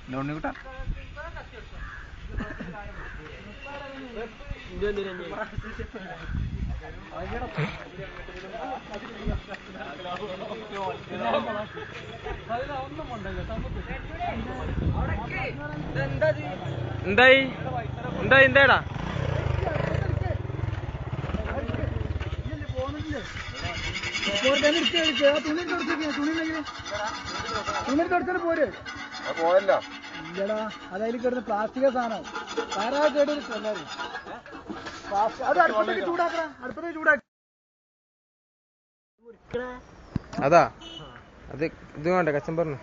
ഉണ്ണിക്കുട്ടാ എന്തായി എന്തായി എന്താടാ പോരെ പോയല്ലോ ഇല്ലടാ അതായത് കിടന്ന് പ്ലാസ്റ്റിക് സാധനം വേറെ കേട് എല്ലാവരും അത് അടുപ്പത്തേക്ക് ചൂടാക്കണ അടുപ്പത്തേക്ക് ചൂടാക്ക അതാ അത് ഇത് വേണ്ട കച്ചൻ പറഞ്ഞു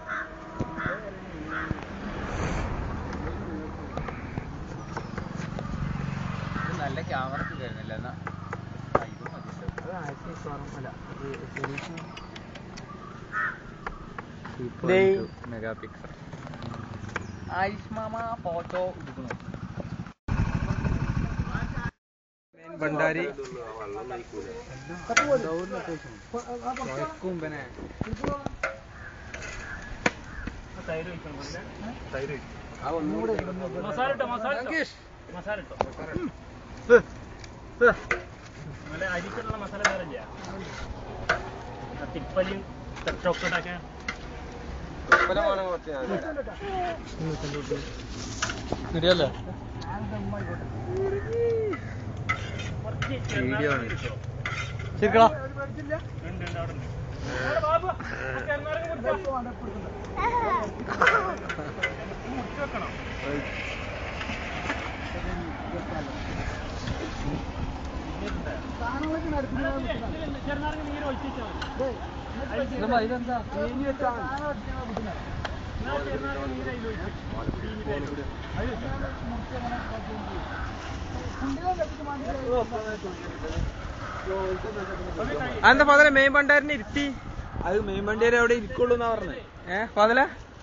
നല്ല ക്യാമറ കയറുന്നില്ല എന്നാ മെഗാ പിക്സൽ ആയിഷ് മാമ ഫോട്ടോ എടുക്കണോ ഭണ്ഡാരി മസാല ഇട്ടോ മസാല ഇട്ടോ മസാല ഇട്ടോ നല്ല അരിക്കുള്ള മസാല വേറെ ഇല്ല തിപ്പലിയും ചോക്കട്ടൊക്കെ ശരിയല്ലേ കുറച്ച് വീഡിയോ ആണ്. കിട്ടോ ശരിക്കടാ ഉണ്ട് ഉണ്ട് അവിടെ ഉണ്ട് അവിടെ ബാബു ആ ചെറുനാരങ്ങ മുറിച്ചോ. മുറിച്ച് വെക്കണം ഇതിലുണ്ട്. ചെറുനാരങ്ങ നീര് ഒഴിച്ചാൽ മതി ഇതെന്താ തേഞ്ഞ് വെച്ചാ എന്നാ ചെറുനാരങ്ങ നീര് അതിൽ ഒഴിച്ച് അതെന്താ പതല മെയിൻ ഭണ്ഡാരിനെ ഇരുത്തി അത് മെയിൻ വണ്ടിയിൽ അവിടെ ഇരിക്കുള്ളൂ എന്നാ പറഞ്ഞത് ഏ പതല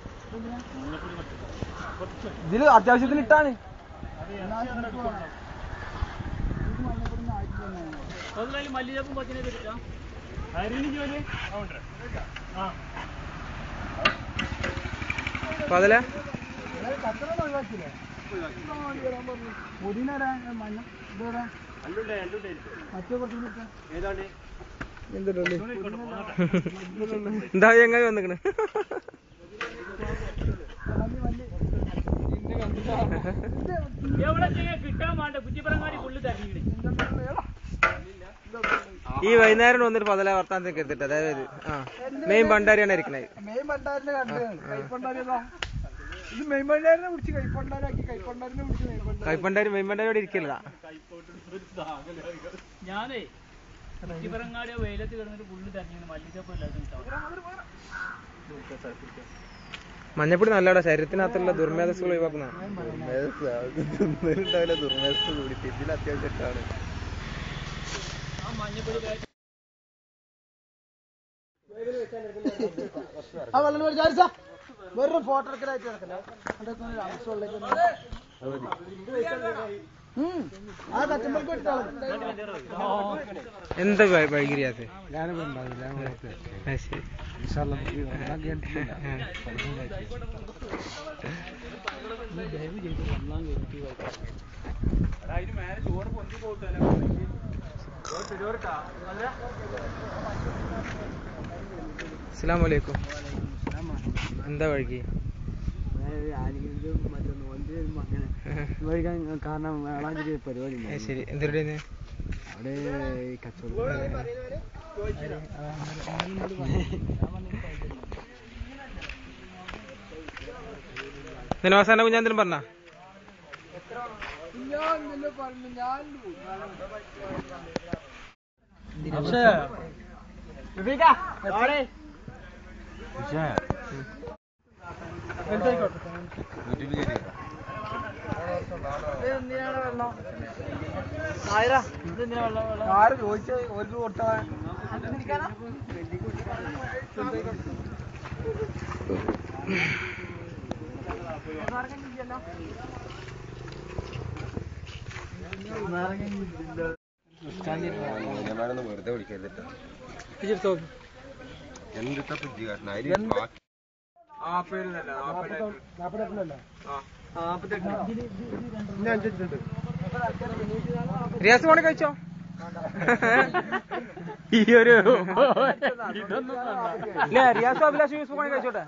ഇതില് അത്യാവശ്യത്തിന് ഇട്ടാണ് അതിൽ മല്ലിചപ്പും പച്ചനെ വെച്ചിട്ടാ അരിന് ജോലി ഉണ്ട് ആ പതല കച്ചറ ഒഴിവാക്കില്ലേ പുതിന മഞ്ഞ ഇതേതാ അല്ലുണ്ടേ അല്ലുണ്ടേ മറ്റേ കുറച്ച് ഏതാണ്ട് എന്താ എങ്ങനെ വന്നിക്കണ് എവിടെ ചെയ്യാൻ കിട്ടാൻ വേണ്ട കുറ്റിപ്പറങ്ങാടി പുള്ളി തരഞ്ഞിട്ട് ഈ വൈകുന്നേരം വന്നിട്ട് പതല വർത്താനത്തേക്ക് എടുത്തിട്ട് അതായത് ആ മെയിൻ ഭണ്ഡാരിയാണ് ഇരിക്കണത് മെയിൻ ഭണ്ഡാരിനെ കണ്ടതാണ് കൈപ്പണ്ടാരിയതാ ഇത് മെയിൻ ഭണ്ഡാരിനെ പിടിച്ച് കൈപ്പണ്ടാരാക്കി കൈപ്പണ്ടാരിനെ പിടിച്ച് മെയിൻ ഭണ്ഡാരി കൈപ്പണ്ടാരി മെയിൻ ഭണ്ഡാരി ഇവിടെ ഇരിക്കില്ല ഞാനേ കുറ്റിപ്പറങ്ങാടി വെയിലത്ത് കിടന്നിട്ട് പുള്ളി തരഞ്ഞിട്ട് മല്ലിച്ചപ്പ് എല്ലാവർക്കും കിട്ടാൻ മഞ്ഞപ്പൊടി നല്ലതാ ശരീരത്തിനകത്തുള്ള ദുർമേധസ്സുകൾ ഒഴിവാക്കുന്ന ഉണ്ടാവില്ല ദുർമേധസ് കൂടി ഇതിൽ അത്യാവശ്യം ഇട്ടാണ് ആ മഞ്ഞപ്പൊടി കയറ്റി ആ വെള്ളം വിചാരിച്ച വെറും ഫോട്ടോ എടുക്കലായിട്ട് നടക്കണ്ട അവിടെ ആവശ്യമുള്ള ആ കച്ചമ്പർക്ക് എടുത്താൽ എന്താ വൈ- വൈകിരിയാത്ത ഞാനിവിടെ ഉണ്ടാവില്ല അത് ശരി അസ്സലാമു അലൈക്കും എന്താ വഴുകി കാരണം വേളാഞ്ചേരി പരിപാടി അത് ശരി എന്തിരുടെ അവിടെ ഈ കച്ചവടം നിന്നെ അവസാന കുഞ്ഞാന്തരം പറഞ്ഞ ആര് ചോദിച്ച ഒരു കൊടുത്താ വെറുതെ വിളിക്കരുത് ഇജ്ജ് എടുത്തോ. എന്തിട്ടാ പുജ്ജി കാരണം നാപ്പത്തെട്ടിലല്ലേ റിയാസ് ഫോണിൽ കഴിച്ചോ ഈ ഒരു ഇല്ല റിയാസ് അഭിലാഷ് യൂസ് ഫോണിൽ കഴിച്ചോട്ടെ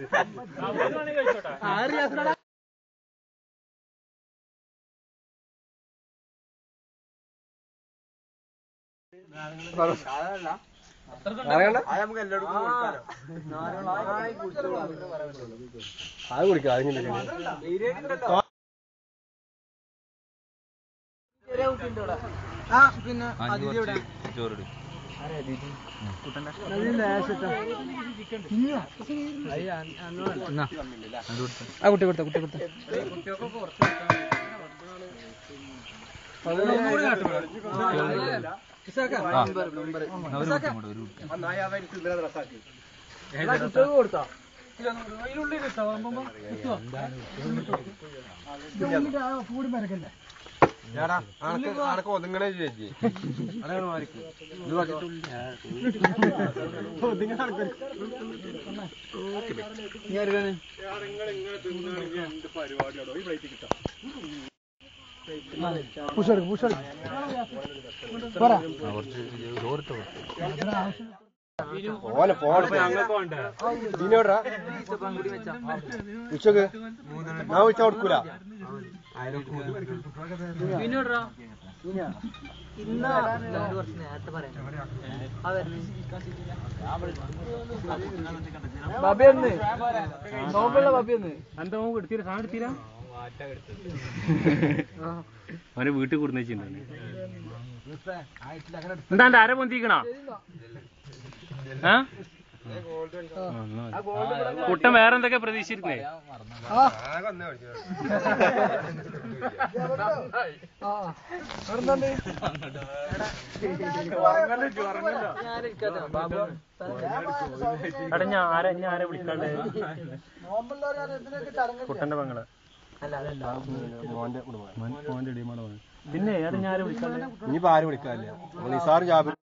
അത് കുടിക്കാം അതിങ്ങനെ ആ പിന്നെ അതിലെവിടെ ആ കുട്ടി കൊടുത്ത കുട്ടി കൊടുത്ത കൂടി മരക്കല്ലേ അനക്ക് ഒതുങ്ങണേ ചേച്ചി പുഷെടുക്ക് പുഷെടുക്ക് പറ ഓനെ ഫോൺ ഇതിനോടാ ഉച്ചക്ക് ഞാൻ ഉച്ച കൊടുക്കൂല ബബിയെന്ന് നോക്കുള്ള ബബിയെന്ന് എന്താ എടുത്തീരാ സാധനം എടുത്തീരാ അവനെ വീട്ടിൽ കൊടുന്നുവെച്ചിട്ടുണ്ട് എന്താ എന്റെ അര പൊന്തിക്കണ കുട്ടൻ വേറെ എന്തൊക്കെ പ്രതീക്ഷിച്ചിരുന്നേ ആ ആ എവിടുന്നുണ്ട് എടാ ഞാൻ ആരെ ഞാൻ ആരെ വിളിക്കാണ്ട് നോമ്പുള്ളവരെ ഇതിനൊക്കെ ചടങ്ങ് കുട്ടന്റെ പെങ്ങള് മോന്റെ കുടുംബം മോന്റെ ഇടിയമാണ് പിന്നെ അത് ഞാൻ ആരെ വിളിക്കാണ്ട് ഇനിയിപ്പോ ആരും വിളിക്കാനില്ല നിസാർ ജാബിർ